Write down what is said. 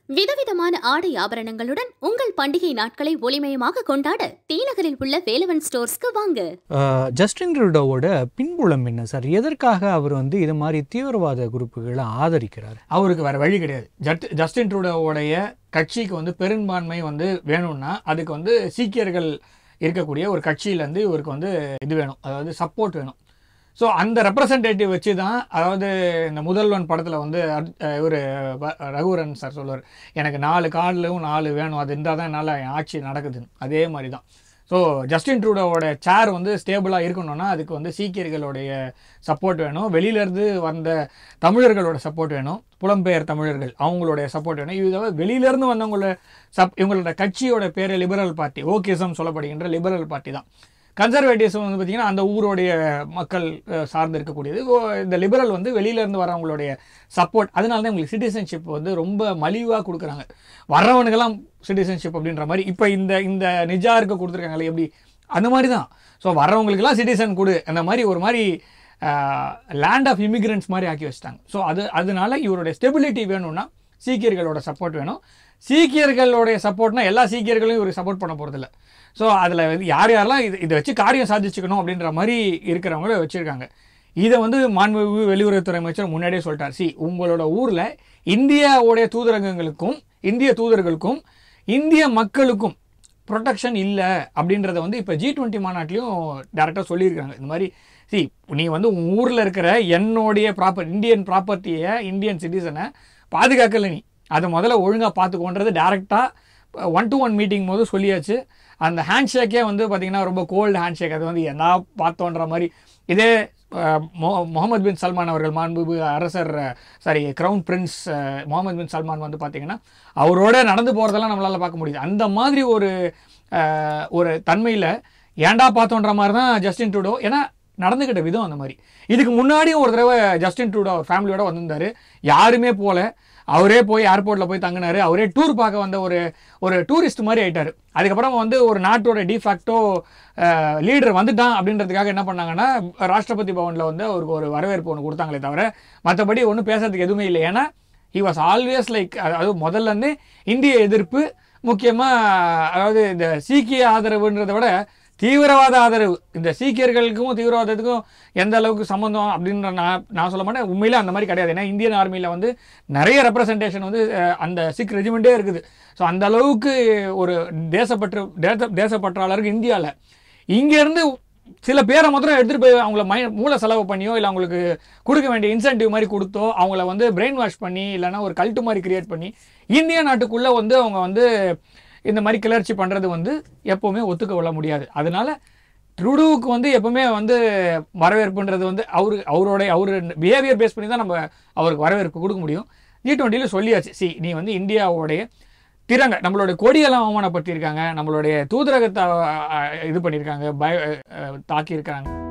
விதவிதமான ஆடை ஆபரணங்களுடன் உங்கள் பண்டிகை நாட்களை ஒளிமயமாக கொண்டாட தீநகரில் உள்ள வேலவன் ஸ்டோர்ஸ்க்கு வாங்க ஆஹ் ஜஸ்டின் ட்ரூடோவோட பின்புலம் என்ன சார் எதற்காக அவர் வந்து இது மாதிரி தீவிரவாத குரூப்புகளை ஆதரிக்கிறார் அவருக்கு வேற வழி கிடையாது ஜட் ஜஸ்டின் ட்ரூடோவுடைய கட்சிக்கு வந்து பெரும்பான்மை வந்து வேணும்னா அதுக்கு வந்து சீக்கியர்கள் இருக்கக்கூடிய ஒரு கட்சியிலேருந்து இவருக்கு வந்து இது வேணும் அதாவது சப்போர்ட் வேணும் ஸோ அந்த ரெப்ரசன்டேட்டிவ் வச்சு தான் அதாவது இந்த முதல்வன் படத்தில் வந்து இவர் ரகுவரன் சார் சொல்லுவார் எனக்கு நாலு கார்டிலும் நாலு வேணும் அது இருந்தால் தான் என்னால் என் ஆட்சி நடக்குது அதே மாதிரி தான் ஸோ ஜஸ்டின் ட்ரூடோவோட சேர் வந்து ஸ்டேபிளாக இருக்கணும்னா அதுக்கு வந்து சீக்கியர்களுடைய சப்போர்ட் வேணும் வெளியிலேருந்து வந்த தமிழர்களோட சப்போர்ட் வேணும் புலம்பெயர் தமிழர்கள் அவங்களுடைய சப்போர்ட் வேணும் இது வெளியிலேருந்து வந்தவங்களோட சப் இவங்களோட கட்சியோட பேர் லிபரல் பார்ட்டி ஓகேசம் சொல்லப்படுகின்ற லிபரல் பார்ட்டி தான் கன்சர்வேட்டிவ்ஸ் வந்து பார்த்திங்கன்னா அந்த ஊருடைய மக்கள் அஹ், சார்ந்து இருக்கக்கூடியது ஓ, இந்த லிபரல் வந்து வெளியிலேருந்து வரவங்களுடைய சப்போர்ட் அதனால தான் உங்களுக்கு சிட்டிசன்ஷிப் வந்து ரொம்ப மலிவாக கொடுக்குறாங்க வர்றவனுக்கெல்லாம் சிட்டிசன்ஷிப் அப்படின்ற மாதிரி இப்போ இந்த இந்த நிஜாருக்கு கொடுத்துருக்காங்களே எப்படி அந்த மாதிரி தான் ஸோ வர்றவங்களுக்கெல்லாம் சிட்டிசன் கொடு அந்த மாதிரி ஒரு மாதிரி லேண்ட் ஆஃப் இமிகிரண்ட்ஸ் மாதிரி ஆக்கி வச்சிட்டாங்க ஸோ அது அதனால இவருடைய ஸ்டெபிலிட்டி வேணும்னா சீக்கியர்களோட சப்போர்ட் வேணும் சீக்கியர்களுடைய சப்போர்ட்னா எல்லா சீக்கியர்களும் இவருக்கு சப்போர்ட் பண்ண போகிறதில்ல ஸோ அதில் வந்து யார் யாரெல்லாம் இது இதை வச்சு காரியம் சாதிச்சுக்கணும் அப்படின்ற மாதிரி இருக்கிறவங்கள வச்சுருக்காங்க இதை வந்து மாண்புமிகு வெளியுறவுத்துறை அமைச்சர் முன்னாடியே சொல்லிட்டார் சி உங்களோட ஊரில் இந்தியாவுடைய தூதரகங்களுக்கும் இந்திய தூதர்களுக்கும் இந்திய மக்களுக்கும் ப்ரொடெக்ஷன் இல்லை அப்படின்றத வந்து இப்போ ஜி டுவெண்ட்டி மாநாட்டிலையும் டேரெக்டாக சொல்லியிருக்காங்க இந்த மாதிரி சி நீ வந்து உன் ஊரில் இருக்கிற என்னுடைய ப்ராப்பர் இந்தியன் ப்ராப்பர்ட்டியை இந்தியன் சிட்டிசனை பாதுகாக்கல நீ அதை முதல்ல ஒழுங்காக பார்த்துக்கோன்றது டேரெக்டாக ஒன் டு ஒன் மீட்டிங் போது சொல்லியாச்சு அந்த ஹேண்ட் ஷேக்கே வந்து பார்த்திங்கன்னா ரொம்ப கோல்டு ஹேண்ட் ஷேக் அது வந்து என்ன பார்த்தோன்ற மாதிரி இதே அஹ், மொ- முகமது பின் சல்மான் அவர்கள் மாண்பு அரசர் sorry crown prince ah, Mohammed bin Salman வந்து பார்த்திங்கன்னா அவரோட நடந்து போகிறதெல்லாம் நம்மளால் பார்க்க முடியுது அந்த மாதிரி ஒரு அஹ், ஒரு தன்மையில் ஏன்டா பார்த்தோன்ற மாதிரி தான் ஜஸ்டின் ட்ரூடோ ஏன்னா நடந்துக்கிட்ட விதம் அந்த மாதிரி இதுக்கு முன்னாடியும் ஒரு தடவை ஜஸ்டின் ட்ரூடோ அவர் ஃபேமிலியோட வந்திருந்தாரு யாருமே போல அவரே போய் ஏர்போர்ட்டில் போய் தங்கினாரு அவரே டூர் பார்க்க வந்த ஒரு ஒரு டூரிஸ்ட் மாதிரி ஆயிட்டாரு அதுக்கப்புறம் வந்து ஒரு நாட்டோட டிஃபேக்டோ லீடர் வந்துட்டான் அப்படின்றதுக்காக என்ன பண்ணாங்கன்னா ராஷ்டிரபதி பவனில் வந்து அவருக்கு ஒரு வரவேற்பு ஒன்று கொடுத்தாங்களே தவிர மற்றபடி ஒன்றும் பேசுறதுக்கு எதுவுமே இல்லை ஏன்னா ஹி வாஸ் ஆல்வேஸ் லைக் அதாவது முதல்ல இருந்து இந்திய எதிர்ப்பு முக்கியமாக அதாவது இந்த சீக்கிய ஆதரவுன்றதை விட தீவிரவாத ஆதரவு இந்த சீக்கியர்களுக்கும் தீவிரவாதத்துக்கும் எந்த அளவுக்கு சம்மந்தம் அப்படின்னு நான் நான் சொல்ல மாட்டேன் உண்மையிலே அந்த மாதிரி கிடையாது ஏன்னா இந்தியன் ஆர்மியில் வந்து நிறைய ரெப்ரசன்டேஷன் வந்து அஹ், அந்த சிக் ரெஜிமெண்ட்டே இருக்குது ஸோ அந்த அளவுக்கு ஒரு தேசப்பற்று தேச தேசப்பற்றாளருக்கு இந்தியாவில் இங்கேருந்து சில பேரை மாத்திரம் எடுத்துகிட்டு போய் அவங்கள மை மூளை செலவு பண்ணியோ இல்லை அவங்களுக்கு கொடுக்க வேண்டிய இன்சென்டிவ் மாதிரி கொடுத்தோ அவங்கள வந்து பிரெயின் வாஷ் பண்ணி இல்லைன்னா ஒரு கல்ட்டு மாதிரி கிரியேட் பண்ணி இந்திய நாட்டுக்குள்ளே வந்து அவங்க வந்து இந்த மாதிரி கிளர்ச்சி பண்ணுறது வந்து எப்போவுமே ஒத்துக்க கொள்ள முடியாது அதனால ட்ரூடுவுக்கு வந்து எப்பவுமே வந்து வரவேற்புன்றது வந்து அவரு அவருடைய அவர் பிஹேவியர் பேஸ் பண்ணி தான் நம்ம அவருக்கு வரவேற்பு கொடுக்க முடியும் ஜி டுவெண்ட்டியில் சொல்லியாச்சு சி நீ வந்து இந்தியாவுடைய திறங்க நம்மளுடைய கொடியெல்லாம் அவமானப்படுத்தியிருக்காங்க நம்மளுடைய தூதரகத்தை அஹ், இது பண்ணியிருக்காங்க பய அஹ், தாக்கியிருக்காங்க